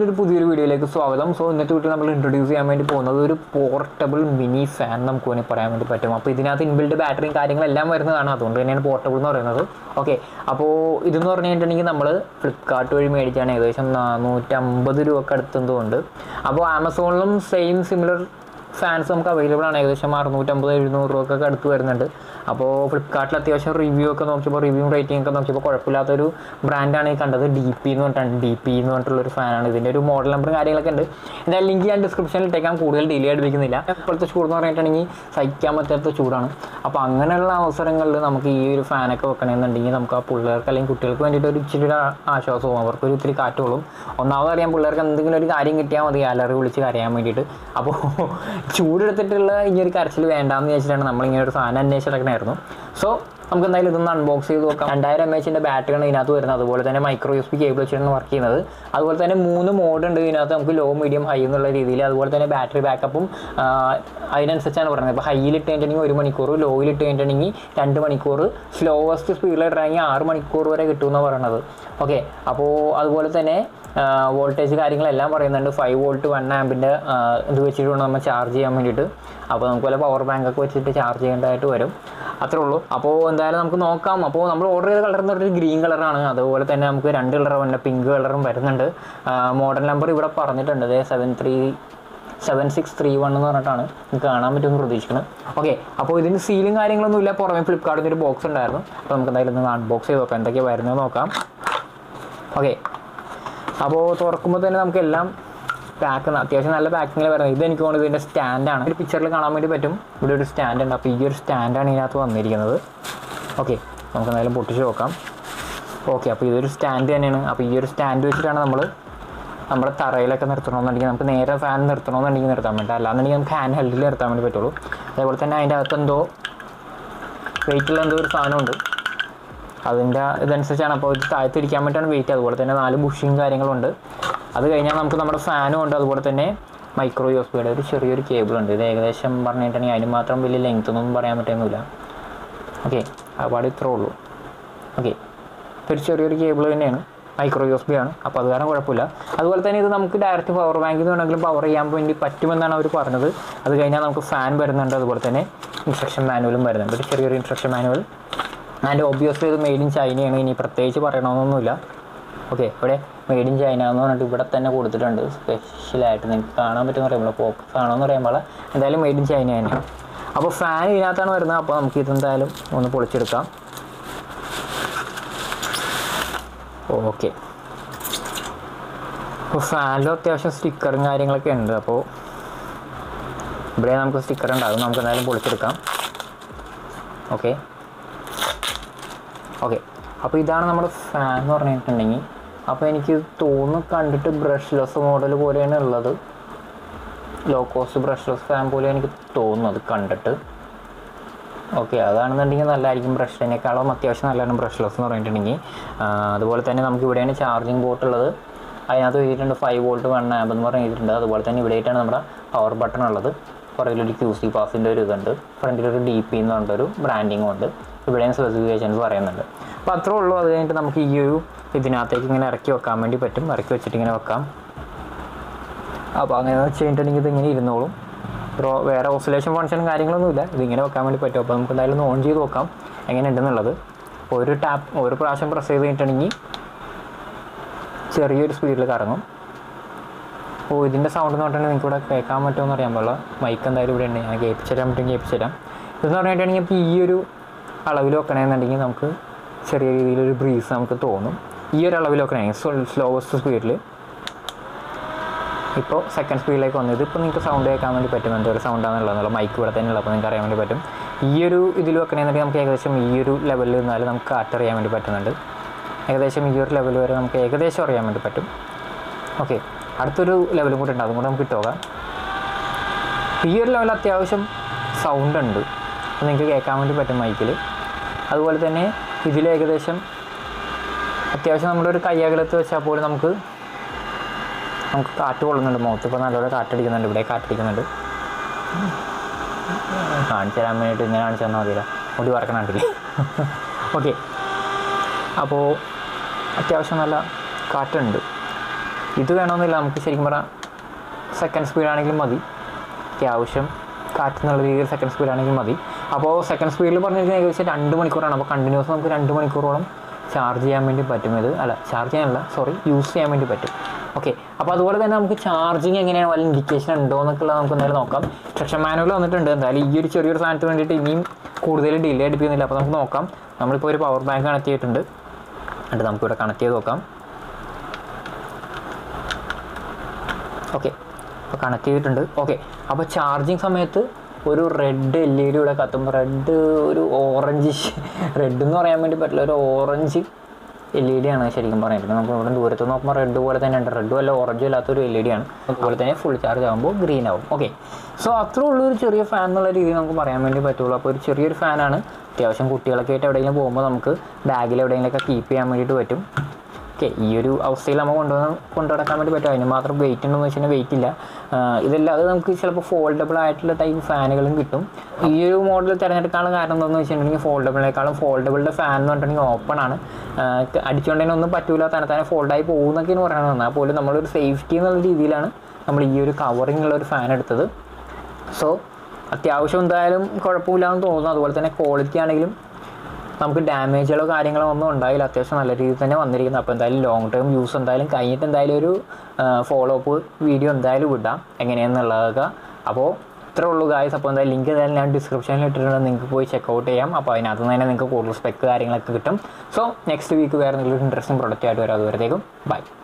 എല്ലാവർക്കും ഒരു പുതിയൊരു വീഡിയോയിലേക്ക് സ്വാഗതം സോ ഇന്നത്തെ വീട്ടിൽ നമ്മൾ ഇൻട്രൊഡ്യൂസ് ചെയ്യാൻ വേണ്ടി പോകുന്നത് ഒരു പോർട്ടബിൾ മിനി ഫാൻ നമുക്ക് വേണമെങ്കിൽ പറയാൻ വേണ്ടി പറ്റും അപ്പോൾ ഇതിനകത്ത് ഇൻബിൽഡ് ബാറ്ററിയും കാര്യങ്ങളെല്ലാം വരുന്നതാണ് അതുകൊണ്ട് തന്നെയാണ് പോർട്ടബിൾ എന്ന് പറയുന്നത് ഓക്കെ അപ്പോൾ ഇതെന്ന് പറഞ്ഞു കഴിഞ്ഞിട്ടുണ്ടെങ്കിൽ നമ്മൾ ഫ്ലിപ്കാർട്ട് വഴി മേടിച്ചാണ് ഏകദേശം നാനൂറ്റമ്പത് രൂപക്ക് അടുത്തെന്തുകൊണ്ട് അപ്പോൾ ആമസോണിലും സെയിം സിമിലർ ഫാൻസ് നമുക്ക് അവൈലബിൾ ആണ് ഏകദേശം അറുന്നൂറ്റമ്പത് എഴുന്നൂറ് രൂപക്കൊക്കെ അടുത്ത് വരുന്നുണ്ട് അപ്പോൾ ഫ്ലിപ്കാർട്ടിൽ അത്യാവശ്യം റിവ്യൂ ഒക്കെ നോക്കിയപ്പോൾ റിവ്യൂ റേറ്റിംഗ് ഒക്കെ നോക്കിയപ്പോൾ കുഴപ്പമില്ലാത്തൊരു ബ്രാൻഡാണ് ഈ കണ്ടത് ഡി പി എന്ന് പറഞ്ഞിട്ടാണ് ഡി പി എന്ന് പറഞ്ഞിട്ടുള്ളൊരു ഫാനാണ് ഇതിൻ്റെ ഒരു മോഡൽ നമ്പർ കാര്യങ്ങളൊക്കെ ഉണ്ട് എന്തായാലും ലിങ്ക് ഞാൻ ഡിസ്ക്രിപ്ഷനിൽ ഇട്ടേക്കാൻ കൂടുതൽ ഡിലേ അടുപ്പിക്കുന്നില്ല ഇപ്പോഴത്തെ ചൂട് എന്ന് പറഞ്ഞിട്ടുണ്ടെങ്കിൽ സഹിക്കാൻ പറ്റാത്ത ചൂടാണ് അപ്പോൾ അങ്ങനെയുള്ള അവസരങ്ങളിൽ നമുക്ക് ഈ ഒരു ഫാനൊക്കെ വെക്കണമെന്നുണ്ടെങ്കിൽ നമുക്ക് ആ പിള്ളേർക്ക് അല്ലെങ്കിൽ കുട്ടികൾക്ക് വേണ്ടിയിട്ട് ഒരു ഇച്ചിരി ഒരു ആശ്വാസവും അവർക്ക് ഒരു ഇത്തിരി കാറ്റുകളും ഒന്നാമത് അറിയാം പിള്ളേർക്ക് എന്തെങ്കിലും ഒരു കാര്യം കിട്ടിയാൽ മതി അലറി വിളിച്ച് കരയാൻ വേണ്ടിയിട്ട് അപ്പോൾ ചൂടെടുത്തിട്ടുള്ള ഇനി ഒരു കരച്ചിൽ വേണ്ടാന്ന് വെച്ചിട്ടാണ് നമ്മളിങ്ങനെ ഒരു സാധനം അന്വേഷിച്ചിടക്കണമായിരുന്നു സോ നമുക്ക് എന്തായാലും ഇതൊന്ന് അൺബോക്സ് ചെയ്ത് നോക്കാം രണ്ടായിരം എം എച്ചിൻ്റെ ബാറ്ററിയാണ് ഇതിനകത്ത് വരുന്നത് അതുപോലെ തന്നെ മൈക്രോ യു പി കേബിൾ വെച്ചിട്ടാണ് വർക്ക് ചെയ്യുന്നത് അതുപോലെ തന്നെ മൂന്ന് മോഡ് ഉണ്ട് ഇതിനകത്ത് നമുക്ക് ലോ മീഡിയം ഹൈ എന്നുള്ള രീതിയിൽ അതുപോലെ തന്നെ ബാറ്ററി ബാക്കപ്പും അതിനനുസരിച്ചാണ് പറയുന്നത് ഇപ്പോൾ ഹൈയിൽ ഇട്ട് കഴിഞ്ഞിട്ടുണ്ടെങ്കിൽ ഒരു മണിക്കൂർ ലോയിൽ ഇട്ട് കഴിഞ്ഞിട്ടുണ്ടെങ്കിൽ രണ്ട് മണിക്കൂർ സ്ലോവസ്റ്റ് സ്പീഡിൽ ഇട്ടാണെങ്കിൽ ആറ് മണിക്കൂർ വരെ കിട്ടുമെന്നാണ് പറയുന്നത് ഓക്കെ അപ്പോൾ അതുപോലെ തന്നെ വോൾട്ടേജ് കാര്യങ്ങളെല്ലാം പറയുന്നുണ്ട് ഫൈവ് വോൾട്ട് വൺ ആമ്പിൻ്റെ ഇത് വെച്ചിട്ട് വേണം നമ്മൾ ചാർജ് ചെയ്യാൻ വേണ്ടിയിട്ട് അപ്പോൾ നമുക്ക് വല്ല പവർ ബാങ്ക് ഒക്കെ വെച്ചിട്ട് ചാർജ് ചെയ്യേണ്ടതായിട്ട് വരും അത്രേ ഉള്ളൂ അപ്പോൾ എന്തായാലും നമുക്ക് നോക്കാം അപ്പോൾ നമ്മൾ ഓർഡർ ചെയ്ത കളർ എന്ന് പറഞ്ഞാൽ ഗ്രീൻ കളറാണ് അതുപോലെ തന്നെ നമുക്ക് രണ്ട് കളർ ഉണ്ട് പിങ്ക് കളറും വരുന്നുണ്ട് മോഡൽ നമ്പർ ഇവിടെ പറഞ്ഞിട്ടുണ്ട് അതെ seven three seven six three one എന്ന് പറഞ്ഞിട്ടാണ് നിങ്ങൾക്ക് കാണാൻ പറ്റുമെന്ന് പ്രതീക്ഷിക്കുന്നത് ഓക്കെ അപ്പോൾ ഇതിന് സീലും കാര്യങ്ങളൊന്നും ഇല്ല പുറമെ ഫ്ലിപ്കാർട്ടിൽ ഒരു ബോക്സ് ഉണ്ടായിരുന്നു അപ്പോൾ നമുക്ക് എന്തായാലും ഒന്ന് അൺബോക്സ് ചെയ്ത് നോക്കാം എന്തൊക്കെയാണ് വരുന്നത് നോക്കാം ഓക്കെ അപ്പോൾ തുറക്കുമ്പോൾ തന്നെ നമുക്ക് എല്ലാം പാക്ക് അത്യാവശ്യം നല്ല പാക്കിങ്ങിൽ വരുന്നത് ഇത് എനിക്ക് തോന്നുന്നത് ഇതിൻ്റെ സ്റ്റാൻഡാണ് ഒരു പിക്ചറിൽ കാണാൻ വേണ്ടി പറ്റും ഇവിടെ ഒരു സ്റ്റാൻഡ് ഉണ്ട് അപ്പോൾ ഈ ഒരു സ്റ്റാൻഡാണ് ഇതിനകത്ത് വന്നിരിക്കുന്നത് ഓക്കെ നമുക്ക് എന്തായാലും പൊട്ടിച്ച് നോക്കാം ഓക്കെ അപ്പോൾ ഇതൊരു സ്റ്റാൻഡ് തന്നെയാണ് അപ്പോൾ ഈ ഒരു സ്റ്റാൻഡ് വെച്ചിട്ടാണ് നമ്മൾ നമ്മുടെ തറയിലൊക്കെ നിർത്തണമെന്നുണ്ടെങ്കിൽ നമുക്ക് നേരെ ഫാൻ നിർത്തണമെന്നുണ്ടെങ്കിൽ നിർത്താൻ പറ്റില്ല അല്ലാന്നുണ്ടെങ്കിൽ നമുക്ക് ഹാൻഡ് ഹെൽഡിൽ നിർത്താൻ വേണ്ടി പറ്റുള്ളൂ അതേപോലെ തന്നെ അതിൻ്റെ അകത്ത് എന്തോ വെയിറ്റുള്ള എന്തോ ഒരു സാധനമുണ്ട് അതിൻ്റെ ഇതനുസരിച്ചാണ് അപ്പോൾ ഇത് താഴത്തിരിക്കാൻ വേണ്ടിയിട്ടാണ് വെയിറ്റ് അതുപോലെ തന്നെ നാല് ബുഷിങ് കാര്യങ്ങളുണ്ട് അത് കഴിഞ്ഞാൽ നമുക്ക് നമ്മുടെ ഫാനും ഉണ്ട് അതുപോലെ തന്നെ മൈക്രോ യു എസ് ബിയുടെ ഒരു ചെറിയൊരു കേബിൾ ഉണ്ട് ഇത് ഏകദേശം പറഞ്ഞിട്ടുണ്ടെങ്കിൽ അതിന് മാത്രം വലിയ ലെങ്ത് ഒന്നും പറയാൻ പറ്റുന്നില്ല ഓക്കെ അപാട് ഇത്രേ ഉള്ളൂ ഓക്കെ ഒരു ചെറിയൊരു കേബിൾ തന്നെയാണ് മൈക്രോ യു എസ് ബി ആണ് അപ്പോൾ അത് കാരണം കുഴപ്പമില്ല അതുപോലെ തന്നെ ഇത് നമുക്ക് ഡയറക്റ്റ് പവർ ബാങ്കിൽ വേണമെങ്കിലും പവർ ചെയ്യാൻ വേണ്ടി പറ്റുമെന്നാണ് അവർ പറഞ്ഞത് അത് കഴിഞ്ഞാൽ നമുക്ക് ഫാൻ വരുന്നുണ്ട് അതുപോലെ തന്നെ ഇൻസ്ട്രക്ഷൻ മാനുവലും വരുന്നുണ്ട് ഒരു ചെറിയൊരു ഇൻസ്ട്രക്ഷൻ മാനുവൽ ആൻഡ് ഒബ്വിയസ്ലി ഇത് മെയ്ഡ് ഇൻ ചൈനയാണ് ഇനി പ്രത്യേകിച്ച് പറയണമെന്നൊന്നുമില്ല ഓക്കെ ഇവിടെ മെയ്ഡ് ഇൻ ചൈന എന്ന് പറഞ്ഞിട്ട് ഇവിടെ തന്നെ കൊടുത്തിട്ടുണ്ട് സ്പെഷ്യലായിട്ട് നിങ്ങൾക്ക് കാണാൻ പറ്റുമെന്ന് പറയുമ്പോൾ ഫോക്കസ് ആണോ എന്ന് പറയുമ്പോൾ എന്തായാലും മെയ്ഡ് ഇൻ ചൈന തന്നെയാണ് അപ്പോൾ ഫാൻ ഇതിനകത്താണ് വരുന്നത് അപ്പോൾ നമുക്ക് ഇതെന്തായാലും ഒന്ന് പൊളിച്ചെടുക്കാം ഓക്കെ അപ്പോൾ ഫാനിലും അത്യാവശ്യം സ്റ്റിക്കറും കാര്യങ്ങളൊക്കെ ഉണ്ട് അപ്പോൾ ഇവിടെ നമുക്ക് സ്റ്റിക്കർ ഉണ്ടാകും നമുക്ക് എന്തായാലും പൊളിച്ചെടുക്കാം ഓക്കെ ഓക്കെ അപ്പോൾ ഇതാണ് നമ്മുടെ ഫാൻ എന്ന് പറഞ്ഞിട്ടുണ്ടെങ്കിൽ അപ്പോൾ എനിക്ക് തോന്നുന്നു കണ്ടിട്ട് ബ്രഷ്ലെസ് മോഡൽ പോലെയാണ് ഉള്ളത് ലോ കോസ്റ്റ് ബ്രഷ്ലെസ് ഫാൻ പോലെ എനിക്ക് തോന്നുന്നു അത് കണ്ടിട്ട് ഓക്കെ അതാണെന്നുണ്ടെങ്കിൽ നല്ലതായിരിക്കും ബ്രഷിനേക്കാളും അത്യാവശ്യം നല്ലതാണ് ബ്രഷ്ലെസ് എന്ന് പറഞ്ഞിട്ടുണ്ടെങ്കിൽ അതുപോലെ തന്നെ നമുക്ക് ഇവിടെയാണ് ചാർജിങ് പോർട്ട് ഉള്ളത് അതിനകത്ത് എഴുതിയിട്ടുണ്ട് ഫൈവ് വോൾട്ട് വൺ ആമ്പ് എന്ന് പറഞ്ഞ് എഴുതിയിട്ടുണ്ട് അതുപോലെ തന്നെ ഇവിടെയായിട്ടാണ് നമ്മുടെ പവർ ബട്ടൺ ഉള്ളത് പുറകിലൊരു ക്യൂ സി പാസിൻ്റെ ഒരു ഇതുണ്ട് ഫ്രണ്ടിലൊരു ഡി പി എന്ന് പറഞ്ഞിട്ടൊരു ബ്രാൻഡിങ്ങും ഉണ്ട് ഇവിടെയും സ്പെസിഫിക്കേഷൻസ് പറയുന്നുണ്ട് അപ്പോൾ അത്രേ ഉള്ളൂ അത് കഴിഞ്ഞിട്ട് നമുക്ക് ഈ ഒരു ഇതിനകത്തേക്ക് ഇങ്ങനെ ഇറക്കി വെക്കാൻ വേണ്ടി പറ്റും ഇറക്കി വെച്ചിട്ട് ഇങ്ങനെ വെക്കാം അപ്പോൾ അങ്ങനെ വെച്ച് കഴിഞ്ഞിട്ടുണ്ടെങ്കിൽ ഇതിങ്ങനെ ഇരുന്നോളും പ്രോ വേറെ ഓസിലേഷൻ ഫങ്ഷനും കാര്യങ്ങളൊന്നുമില്ല ഇതിങ്ങനെ വെക്കാൻ വേണ്ടി പറ്റും അപ്പോൾ നമുക്ക് എന്തായാലും ഒന്ന് ഓൺ ചെയ്ത് നോക്കാം എങ്ങനെയുണ്ടെന്നുള്ളത് ഒരു ടാപ്പ് ഒരു പ്രാവശ്യം പ്രസ് ചെയ്ത് കഴിഞ്ഞിട്ടുണ്ടെങ്കിൽ ചെറിയൊരു സ്പീഡിൽ കറങ്ങും അപ്പോൾ ഇതിൻ്റെ സൗണ്ട് എന്ന് പറഞ്ഞിട്ടുണ്ടെങ്കിൽ നിങ്ങൾക്ക് ഇവിടെ കേൾക്കാൻ പറ്റുമെന്ന് അറിയാൻ പാടില്ല മൈക്ക് എന്തായാലും ഇവിടെ ഉണ്ട് ഞാൻ കേൾപ്പിച്ചു തരാൻ പറ്റും കേൾപ്പിച്ചു തരാം ഇതെന്ന് പറഞ്ഞിട്ടുണ്ടെങ്കിൽ ഇപ്പോൾ ഈ ഒരു അളവിൽ വെക്കണമെന്നുണ്ടെങ്കിൽ നമുക്ക് ചെറിയ രീതിയിലൊരു ബ്രീസ് നമുക്ക് തോന്നും ഈ ഒരു അളവിൽ വെക്കണമെങ്കിൽ സ്ലോവസ്റ്റ് സ്പീഡിൽ ഇപ്പോൾ സെക്കൻഡ് സ്പീഡിലേക്ക് വന്നത് ഇപ്പോൾ നിങ്ങൾക്ക് സൗണ്ട് കേൾക്കാൻ വേണ്ടി പറ്റും എന്തൊരു സൗണ്ടാണെന്നുള്ളത് മൈക്ക് ഇവിടെ തന്നെ ഉള്ളത് അപ്പോൾ നിങ്ങൾക്ക് അറിയാൻ വേണ്ടി പറ്റും ഈ ഒരു ഇതിൽ വെക്കണമെന്നുണ്ടെങ്കിൽ നമുക്ക് ഏകദേശം ഈ ഒരു ലെവലിൽ നിന്നാലും നമുക്ക് കാറ്ററിയാൻ വേണ്ടി പറ്റുന്നുണ്ട് ഏകദേശം ഈ ഒരു ലെവൽ വരെ നമുക്ക് ഏകദേശം അറിയാൻ വേണ്ടി പറ്റും ഓക്കെ അടുത്തൊരു ലെവലും കൂടെ ഉണ്ട് അതും കൂടെ നമുക്ക് ഇട്ടുപോകാം ഈ ഒരു ലെവൽ അത്യാവശ്യം സൗണ്ട് ഉണ്ട് അത് നിങ്ങൾക്ക് കേൾക്കാൻ വേണ്ടി പറ്റും മൈക്കിൽ അതുപോലെ തന്നെ ഇതിൽ ഏകദേശം അത്യാവശ്യം നമ്മുടെ ഒരു കയ്യകലത്ത് വെച്ചാൽ പോലും നമുക്ക് നമുക്ക് കാറ്റ് കൊള്ളുന്നുണ്ട് മുഖത്ത് ഇപ്പോൾ നല്ലപോലെ കാറ്റടിക്കുന്നുണ്ട് ഇവിടെ കാറ്റടിക്കുന്നുണ്ട് കാണിച്ചു തരാൻ വേണ്ടിയിട്ട് ഇങ്ങനെ കാണിച്ചു തന്നാൽ മതിയില്ല മുടി വറക്കണുണ്ടില്ലേ ഓക്കെ അപ്പോൾ അത്യാവശ്യം നല്ല കാറ്റുണ്ട് ഇത് വേണമെന്നില്ല നമുക്ക് ശരിക്കും പറഞ്ഞാൽ സെക്കൻഡ് സ്പീഡാണെങ്കിലും മതി അത്യാവശ്യം കാറ്റ് എന്നുള്ള രീതിയിൽ സെക്കൻഡ് സ്പീഡാണെങ്കിൽ മതി അപ്പോൾ സെക്കൻഡ് സ്പീഡിൽ പറഞ്ഞിരിക്കുന്നത് ഏകദേശം രണ്ട് മണിക്കൂറാണ് അപ്പോൾ കണ്ടിന്യൂസ് നമുക്ക് രണ്ട് മണിക്കൂറോളം ചാർജ് ചെയ്യാൻ വേണ്ടി പറ്റും ഇത് അല്ല ചാർജ് ചെയ്യാനല്ല സോറി യൂസ് ചെയ്യാൻ വേണ്ടി പറ്റും ഓക്കെ അപ്പോൾ അതുപോലെ തന്നെ നമുക്ക് ചാർജിങ് എങ്ങനെയാണ് വല്ല ഇൻഡിക്കേഷൻ ഉണ്ടോ എന്നൊക്കെയുള്ളത് നമുക്ക് എന്തായാലും നോക്കാം ഇൻസ്ട്രക്ഷൻ മാനുവൽ വന്നിട്ടുണ്ട് എന്തായാലും ഈ ഒരു ചെറിയൊരു സാധനത്തിന് വേണ്ടിയിട്ട് ഇനിയും കൂടുതൽ ഡിലേ അടിപ്പിക്കുന്നില്ല അപ്പോൾ നമുക്ക് നോക്കാം നമ്മളിപ്പോൾ ഒരു പവർ ബാങ്ക് കണക്ട് ചെയ്തിട്ടുണ്ട് എന്നിട്ട് നമുക്കിവിടെ കണക്ട് ചെയ്ത് നോക്കാം ഓക്കെ അപ്പോൾ കണക്ട് ചെയ്തിട്ടുണ്ട് ഓക്കെ അപ്പോൾ ചാർജിങ് സമയത്ത് ഒരു റെഡ് എൽ ഇ ഡി ഇവിടെ കത്തുമ്പോൾ റെഡ് ഒരു ഓറഞ്ച് റെഡ് എന്ന് പറയാൻ വേണ്ടി പറ്റില്ല ഒരു ഓറഞ്ച് എൽ ഇ ഡി ആണ് ശരിക്കും പറഞ്ഞിട്ട് നമുക്ക് ഇവിടെ ദൂരത്ത് നോക്കുമ്പോൾ റെഡ് പോലെ തന്നെ ഉണ്ട് റെഡും അല്ല ഓറഞ്ചും അല്ലാത്തൊരു എൽ ഇ ഡി ആണ് അതുപോലെ തന്നെ ഫുൾ ചാർജ് ആകുമ്പോൾ ഗ്രീൻ ആവും ഓക്കെ സോ അത്രേ ഉള്ളൂ ഒരു ചെറിയ ഫാൻ എന്നുള്ള രീതിയിൽ നമുക്ക് പറയാൻ വേണ്ടി പറ്റുള്ളൂ അപ്പോൾ ഒരു ചെറിയൊരു ഫാനാണ് അത്യാവശ്യം കുട്ടികളൊക്കെ ആയിട്ട് എവിടെയെങ്കിലും പോകുമ്പോൾ നമുക്ക് ബാഗിൽ എവിടെയെങ്കിലുമൊക്കെ കീപ്പ് ചെയ്യാൻ വേണ്ടിയിട്ട് പറ്റും ഓക്കെ ഈ ഒരു അവസ്ഥയിൽ നമ്മൾ കൊണ്ടുവന്ന് കൊണ്ടു നടക്കാൻ വേണ്ടി പറ്റും അതിന് മാത്രം വെയിറ്റ് ഉണ്ടെന്ന് വെച്ചാൽ വെയിറ്റ് ഇല്ല ആഹ് ഇതല്ലാതെ നമുക്ക് ചിലപ്പോൾ ഫോൾഡബിൾ ആയിട്ടുള്ള ടൈപ്പ് ഫാനുകളും കിട്ടും ഈ ഒരു മോഡൽ തിരഞ്ഞെടുക്കാനുള്ള കാരണം എന്താണെന്ന് വെച്ചിട്ടുണ്ടെങ്കിൽ ഫോൾഡബിളിനേക്കാളും ഫോൾഡബിളിൻ്റെ ഫാൻ എന്ന് പറഞ്ഞിട്ടുണ്ടെങ്കിൽ ഓപ്പൺ ആണ് അടിച്ചുകൊണ്ടതിന് ഒന്നും പറ്റൂല തന്നെ തന്നെ ഫോൾഡായി പോകുന്നൊക്കെയാണ് പറയുന്നത് എന്നാൽ പോലും നമ്മളൊരു സേഫ്റ്റി എന്നുള്ള രീതിയിലാണ് നമ്മൾ ഈ ഒരു കവറിങ് ഉള്ള ഒരു ഫാൻ എടുത്തത് സോ അത്യാവശ്യം എന്തായാലും കുഴപ്പമില്ലാന്ന് തോന്നുന്നു അതുപോലെ തന്നെ ക്വാളിറ്റി ആണെങ്കിലും നമുക്ക് ഡാമേജുകളോ കാര്യങ്ങളോ ഒന്നും ഉണ്ടായില്ല അത്യാവശ്യം നല്ല രീതിയിൽ തന്നെ വന്നിരിക്കുന്നു അപ്പോൾ എന്തായാലും ലോങ് ടേം യൂസ് എന്തായാലും കഴിഞ്ഞിട്ട് എന്തായാലും ഒരു ഫോളോ അപ്പ് വീഡിയോ എന്തായാലും വിടാം എങ്ങനെയാണെന്നുള്ളതൊക്കെ അപ്പോൾ ഇത്രേ ഉള്ളൂ ഗായ്സ് അപ്പോൾ എന്തായാലും ലിങ്ക് എന്തായാലും ഞാൻ ഡിസ്ക്രിപ്ഷനിൽ ഇട്ടിട്ടുണ്ട് നിങ്ങൾക്ക് പോയി ചെക്കൗട്ട് ചെയ്യാം അപ്പോൾ അതിനകത്ത് നിന്ന് തന്നെ നിങ്ങൾക്ക് കൂടുതൽ സ്പെക്ക് കാര്യങ്ങളൊക്കെ കിട്ടും സോ നെക്സ്റ്റ് വീക്ക് വേറെ എന്തെങ്കിലും ഇൻട്രസ്റ്റിംഗ് പ്രൊഡക്റ്റ് ആയിട്ട് വരാം അതുവരത്തേക്കും ബൈ